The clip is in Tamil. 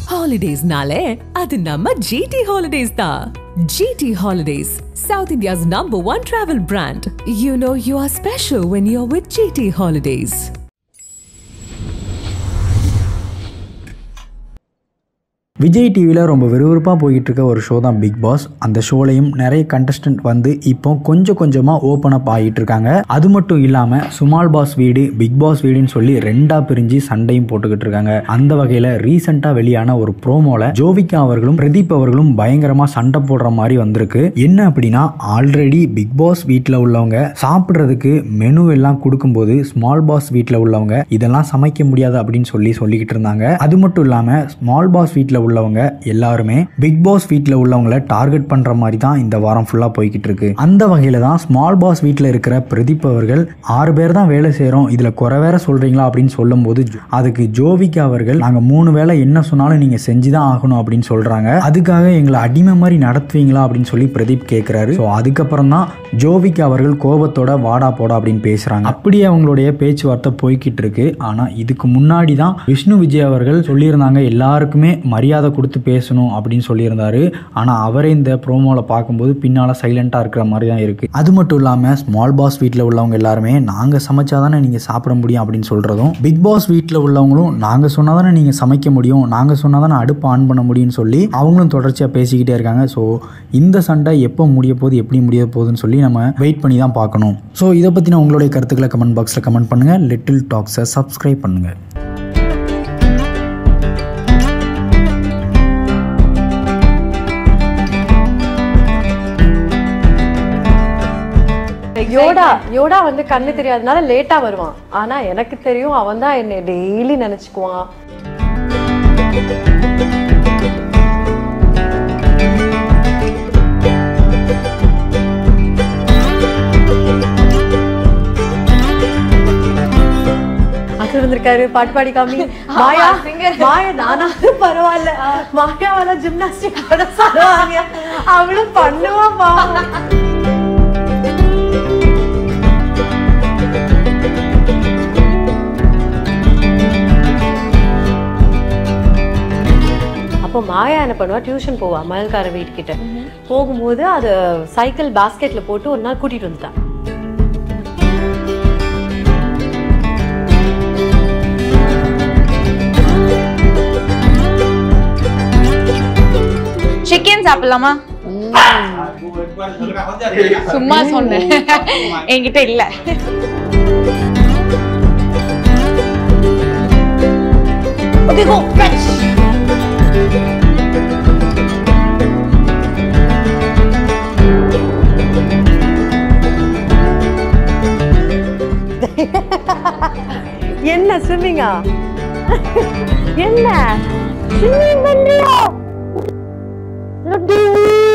ஹாலிடேஸ்னாலே அது நம்ம ஜிடி ஹாலிடேஸ் தான் GT holidays South India's number one travel brand you know you are special when you are with GT holidays Vijay டிவியில் ரொம்ப விறுவிறுப்பாக போய்கிட்டு இருக்க ஒரு ஷோ தான் பிக் பாஸ் அந்த ஷோலையும் நிறைய கண்டஸ்டன்ட் வந்து இப்போ கொஞ்சம் கொஞ்சமாக ஓப்பன் அப் ஆகிட்டு இருக்காங்க அது மட்டும் இல்லாமல் சுமால் பாஸ் வீடு பிக் பாஸ் வீடுன்னு சொல்லி ரெண்டாக பிரிஞ்சு சண்டையும் போட்டுக்கிட்டு இருக்காங்க அந்த வகையில் ரீசெண்டாக வெளியான ஒரு ப்ரோமோல ஜோவிகா அவர்களும் பிரதீப் அவர்களும் பயங்கரமாக சண்டை போடுற மாதிரி வந்திருக்கு என்ன அப்படின்னா ஆல்ரெடி பிக் பாஸ் வீட்டில் உள்ளவங்க சாப்பிட்றதுக்கு மெனு எல்லாம் கொடுக்கும்போது ஸ்மால் பாஸ் வீட்டில் உள்ளவங்க இதெல்லாம் சமைக்க முடியாது அப்படின்னு சொல்லி சொல்லிக்கிட்டு இருந்தாங்க அது மட்டும் இல்லாமல் ஸ்மால் பாஸ் வீட்டில் உள்ளவங்க எல்லாருமே பிக் பாஸ் வீட்டில் உள்ளவங்கள டார்கெட் பண்ணுற மாதிரி தான் இந்த வாரம் ஃபுல்லாக போய்கிட்டு இருக்கு அந்த வகையில் தான் ஸ்மால் பாஸ் வீட்டில் இருக்கிற பிரதீப் அவர்கள் ஆறு பேர் தான் வேலை செய்கிறோம் இதில் குறை வேற சொல்கிறீங்களா அப்படின்னு சொல்லும்போது அதுக்கு ஜோவிகா அவர்கள் நாங்கள் மூணு வேலை என்ன சொன்னாலும் நீங்கள் செஞ்சு தான் ஆகணும் அப்படின்னு சொல்கிறாங்க அதுக்காக எங்களை அடிமை மாதிரி நடத்துவீங்களா அப்படின்னு சொல்லி பிரதீப் கேட்குறாரு ஸோ அதுக்கப்புறம் தான் ஜோவிகா அவர்கள் கோபத்தோட வாடா போடா அப்படின்னு பேசுகிறாங்க அப்படியே அவங்களுடைய பேச்சுவார்த்தை போய்கிட்டு இருக்கு ஆனால் இதுக்கு முன்னாடி தான் விஷ்ணு விஜய் அவர்கள் சொல்லியிருந்தாங்க எல்லாருக்குமே மரியாதை கொடுத்து பேசணும் அப்படின்னு சொல்லியிருந்தாரு ஆனால் அவரே இந்த ப்ரோமோவில் பார்க்கும்போது பின்னால் சைலண்ட்டாக இருக்கிற மாதிரி தான் இருக்குது அது மட்டும் இல்லாமல் ஸ்மால் பாஸ் வீட்டில் உள்ளவங்க எல்லாருமே நாங்கள் சமைச்சா தானே நீங்கள் சாப்பிட முடியும் அப்படின்னு சொல்கிறதும் பிக் பாஸ் வீட்டில் உள்ளவங்களும் நாங்கள் சொன்னால் தானே நீங்கள் சமைக்க முடியும் நாங்கள் சொன்னால் தானே அடுப்பு ஆன் பண்ண முடியும்னு சொல்லி அவங்களும் தொடர்ச்சியாக பேசிக்கிட்டே இருக்காங்க ஸோ இந்த சண்டை எப்போ முடிய போகுது எப்படி முடிய போகுதுன்னு சொல்லி நம்ம வெயிட் பண்ணி தான் பார்க்கணும் ஸோ இதை பற்றின உங்களுடைய கருத்துக்களை கமெண்ட் பாக்ஸில் கமெண்ட் பண்ணுங்கள் லிட்டில் டாக்ஸை சப்ஸ்கிரைப் பண்ணுங்கள் யோடா யோடா வந்து கண்ணு தெரியாதனால லேட்டா வருவான் ஆனா எனக்கு தெரியும் அவன் தான் என்னை டெய்லி நினைச்சுக்குவான் அசர் வந்திருக்காரு பாட்டு பாடி காமி மாயா மாயா நானாவது பரவாயில்ல மாயாவால ஜிம்னாஸ்டிக் பண்ண சொல்லுவாங்க அவளும் பண்ணுவா பாவம் அப்போ மாயா என்ன பண்ணுவா டியூஷன் போவா மயல்கார வீட்டுக்கிட்ட போகும்போது அது சைக்கிள் பாஸ்கெட்ல போட்டு ஒரு நாள் கூட்டிட்டு வந்துட்டான் சிக்கன் சாப்பிடலாமா சும்மா சொன்னேன் என்கிட்ட இல்ல ஓகே கோ ஃப்ரெஷ் என்ன ஸ்விம்மிங்கா என்ன ஸ்விம்மிங் பண்றியா லட்டு